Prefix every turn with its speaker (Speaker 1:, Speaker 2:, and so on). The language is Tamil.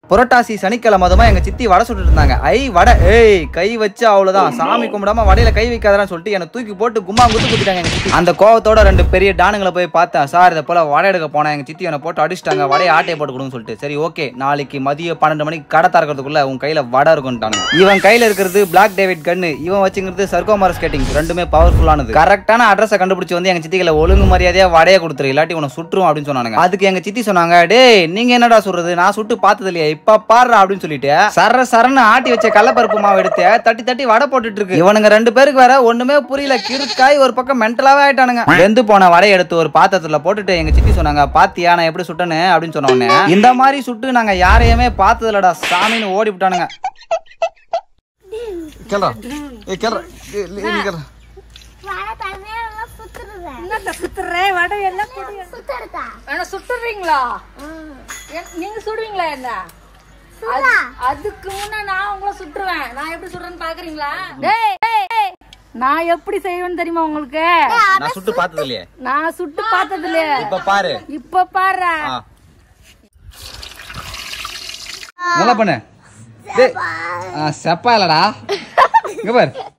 Speaker 1: புரட்டாசி சனிக்கிழமை மதுமா எங்க சித்தி வடை சுட்டுட்டு இருந்தாங்க ஐ வடை ஏய் கை வச்சு அவ்வளவுதான் சாமி கும்பிடாம வடையில கை வைக்காதன்னு சொல்லிட்டு என்னை தூக்கி போட்டு கும்மா குத்து குத்திட்டாங்க எங்க சித்தி அந்த கோவத்தோட ரெண்டு பெரிய டானுங்களை போய் பார்த்தேன் சார் இதை போல வடை எடுக்க போனேன் எங்க சித்தி என்னை போட்டு அடிச்சிட்டாங்க வடையை ஆட்டையை போட்டு கொடுன்னு சொல்லிட்டு சரி ஓகே நாளைக்கு மதியம் பன்னெண்டு மணிக்கு கடை திறக்கிறதுக்குள்ள உன் கையில வடை இருக்கும்ட்டாங்க இவன் கையில இருக்கிறது பிளாக் டேவிட் கன்னு இவன் வச்சுங்கிறது சர்க்கோமார் ஸ்கேட்டிங் ரெண்டுமே பவர்ஃபுல்லானது கரெக்டான அட்ரஸை கண்டுபிடிச்சு வந்து எங்க சித்திகளை ஒழுங்கு மரியாதையா வடையை கொடுத்துரு இல்லாட்டி உன சுட்டுரும் அப்படின்னு சொன்னாங்க அதுக்கு எங்க சித்தி சொன்னாங்க டேய் நீங்க என்னடா சொல்றது நான் சுட்டு பார்த்தது இல்லையா இப்ப பாடுறா அப்படின்னு சொல்லிட்டு சர சரன்னு ஆட்டி வச்ச கடலப்பருப்பு மாவு எடுத்து தட்டி தட்டி வடை போட்டுட்டு இருக்கு இவனுங்க ரெண்டு பேருக்கு வேற ஒண்ணுமே புரியல கிறுக்காய் ஒரு பக்கம் மென்டலாவே ஆயிட்டானுங்க வெந்து போன வடையை எடுத்து ஒரு பாத்திரத்துல போட்டுட்டு எங்க சித்தி சொன்னாங்க பாத்தியா நான் எப்படி சுட்டேன்னு அப்படின்னு சொன்ன உடனே இந்த மாதிரி சுட்டு நாங்க யாரையுமே பார்த்தது இல்லடா சாமின்னு ஓடி விட்டானுங்க கேள்றா ஏ கேள்றா கேள்றா
Speaker 2: வடை தண்ணியெல்லாம் சுத்துறேன்
Speaker 3: என்னத்த சுத்துறேன் வடை எல்லாம் போடு.
Speaker 2: சுத்துறதா
Speaker 3: ஆனா சுட்டுறீங்களா எ- நீங்க சுடுவீங்களா என்ன
Speaker 2: சுடா
Speaker 3: அதுக்கு முன்ன நான் உங்களை சுட்டுருவேன் நான் எப்படி சுடுறேன்னு பாக்குறீங்களா டேய், டேய், டேய். நான் எப்படி செய்வேன்னு தெரியுமா உங்களுக்கு
Speaker 1: நான் சுட்டு பார்த்தது இல்லையே
Speaker 3: நான் சுட்டு பார்த்தது இல்லையா
Speaker 1: இப்ப பாரு
Speaker 3: இப்ப பாரு
Speaker 1: ஆ. நல்லா பண்ணு டேய். ஆ, செப்பா இல்லடா இங்க பாரு